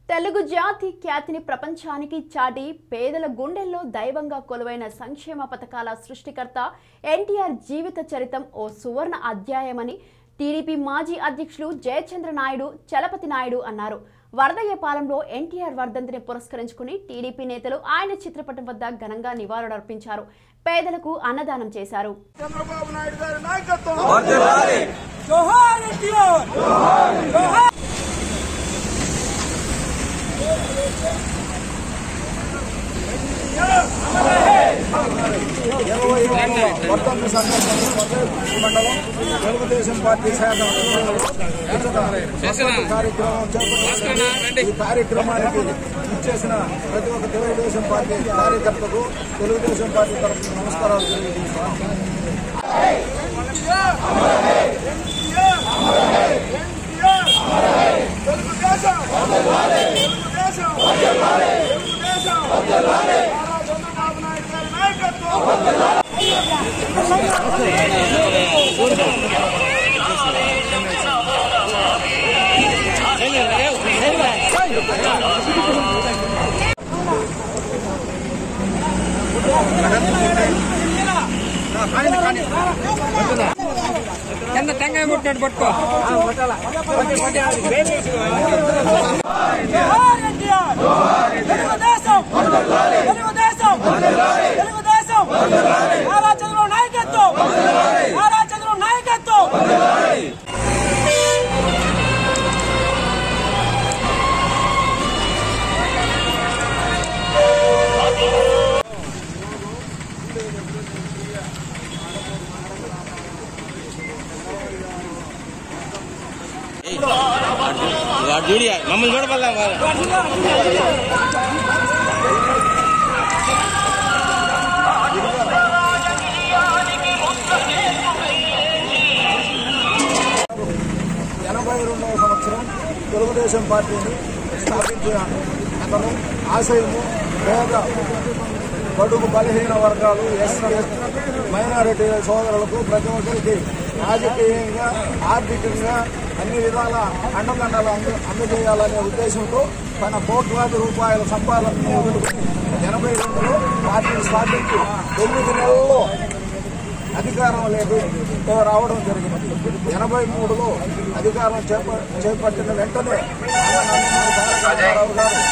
తెలుగు జాతి ఖ్యాతిని ప్రపంచానికి చాటి పేదల గుండెల్లో దైవంగా కొలువైన సంక్షేమ పథకాల సృష్టికర్త ఎన్టీఆర్ జీవిత చరితం ఓ సువర్ణ అధ్యాయమని టీడీపీ మాజీ అధ్యక్షులు జయచంద్ర నాయుడు చలపతి నాయుడు అన్నారు వరదయ్యపాలెంలో ఎన్టీఆర్ వర్ధంతిని పురస్కరించుకుని టీడీపీ నేతలు ఆయన చిత్రపటం వద్ద ఘనంగా నివాళులర్పించారు పేదలకు అన్నదానం చేశారు చంద్రబాబు నాయుడు గారి నాయకత్వం జోహార్ ఎన్టీఆర్ ఇరవై ఏడవ వర్ధంతి సందర్భంగా కొత్తపల్లి మండలం తెలుగుదేశం పార్టీ శాఖ వర్ధంతి కార్యక్రమం చేపట్టారు ఈ కార్యక్రమానికి ఇచ్చేసిన ప్రతి ఒక్క తెలుగుదేశం పార్టీ కార్యకర్తకు తెలుగుదేశం పార్టీ తరఫున నమస్కారాలు తెలియజేస్తున్నాను కింద టెంకాయ కొట్టాడు పట్టుకో జోహార్ ఎన్టీఆర్ తెలుగుదేశం తెలుగుదేశం తెలుగుదేశం నారా చంద్రబాబు నాయకత్వం నారా చంద్రబాబు నాయకత్వం వాడు చూడి మమ్మల్ని చూడబల్లా ఎనభై రెండవ సంవత్సరం తెలుగుదేశం పార్టీని స్థాపించిన అతను ఆశయము పేద బడుగు బలహీన వర్గాలు ఎస్సీ మైనారిటీ సోదరులకు ప్రతి ఒక్కరికి రాజకీయంగా ఆర్థికంగా అన్ని విధాల అండదండలు అంద అందజేయాలనే ఉద్దేశంతో తన కోట్లాది రూపాయల సంపాదనను వదులుకుని ఎనభై రెండులో పార్టీని స్థాపించి తొమ్మిది నెలల్లో అధికారం లేదు రావడం జరిగింది ఎనభై మూడులో అధికారం చేప చేపట్టిన వెంటనే అన్న నందమూరి తారక రామారావు గారు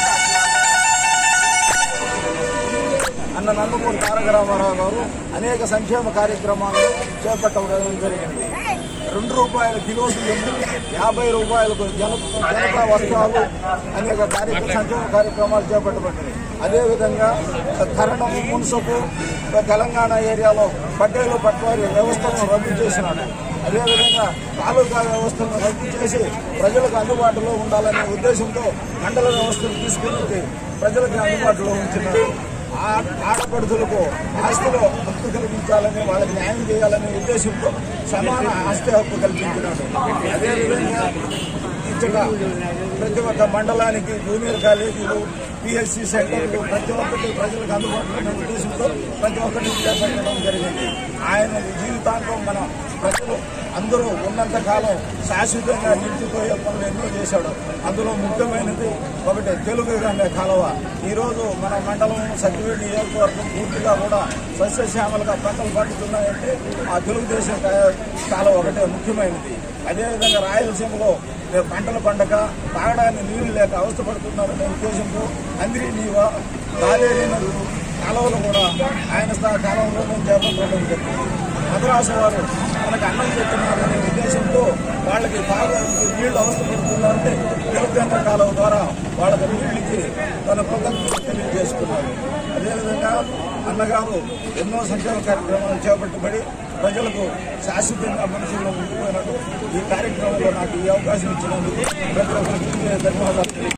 అన్న నందమూరి తారక రామారావు గారు అనేక సంక్షేమ కార్యక్రమాలను చేపట్టడం జరిగింది రెండు రూపాయల కిలో బియ్యం యాభై రూపాయలకు జన జనతా వస్త్రాలు అనేక కార్యక్రమ సంక్షేమ కార్యక్రమాలు చేపట్టబడ్డాయి అదేవిధంగా కరణం మున్సపు తెలంగాణ ఏరియాలో పట్టేలు పట్వారి వ్యవస్థను రద్దు చేసినాడు అదేవిధంగా తాలూకా వ్యవస్థను రద్దు చేసి ప్రజలకు అందుబాటులో ఉండాలనే ఉద్దేశంతో మండల వ్యవస్థను తీసుకుని ప్రజలకు అందుబాటులో ఉంచినాడు ఆ- ఆడపడుచులకు ఆస్తిలో హక్కు కల్పించాలని వాళ్ళకి న్యాయం చేయాలనే ఉద్దేశంతో సమాన ఆస్తి హక్కు కల్పించినాడు అదేవిధంగా ఇచ్చట ప్రతి ఒక్క మండలానికి జూనియర్ కాలేజీలు పిహెచ్సి సెంటర్లు ప్రతి ఒక్కటి ప్రజలకు అందుబాటులో ఉన్న ఉద్దేశంతో ప్రతి ఒక్కటి చేపట్టడం జరిగింది ఆయన జీవితాంతం మన ప్రజలు అందరూ ఉన్నంత కాలం శాశ్వతంగా నిలిచిపోయే పనులు ఎన్నో చేశాడు అందులో ముఖ్యమైనది ఒకటి తెలుగు గంగ కాలువ ఈరోజు మన మండలం సత్యవేడి నియోజకవర్గం పూర్తిగా కూడా సస్యశ్యామలుగా పంటలు పండుతున్నాయంటే ఆ తెలుగుదేశం కా- కాలువ ఒకటే ముఖ్యమైనది అదేవిధంగా రాయలసీమలో రేపు పంటలు పండక తాగడానికి నీళ్లు లేక అవస్థపడుతున్నారనే ఉద్దేశంతో అందరి నీవ కావేరీ నదులు కాలువలు కూడా ఆయన స్థా కాలంలో చేపట్టడం జరిగింది మద్రాసు వారు మనకు అన్నం పెట్టున్నారనే ఉద్దేశంతో వాళ్ళకి బాగా నీళ్లు అవసరపడుతున్నారంటే తెలుగు కాలువ ద్వారా వాళ్ళకి నీళ్ళు ఇచ్చి తన కృతజ్ఞతలు తెలియజేసుకున్నారు అదేవిధంగా అన్నగారు ఎన్నో సంక్షేమ కార్యక్రమాలు చేపట్టబడి ప్రజలకు శాశ్వతంగా మనసులో ఉండిపోయినట్టు ఈ కార్యక్రమంలో నాకు ఈ అవకాశం ఇచ్చినందుకు ప్రతి ఒక్కరికి ధన్యవాదాలు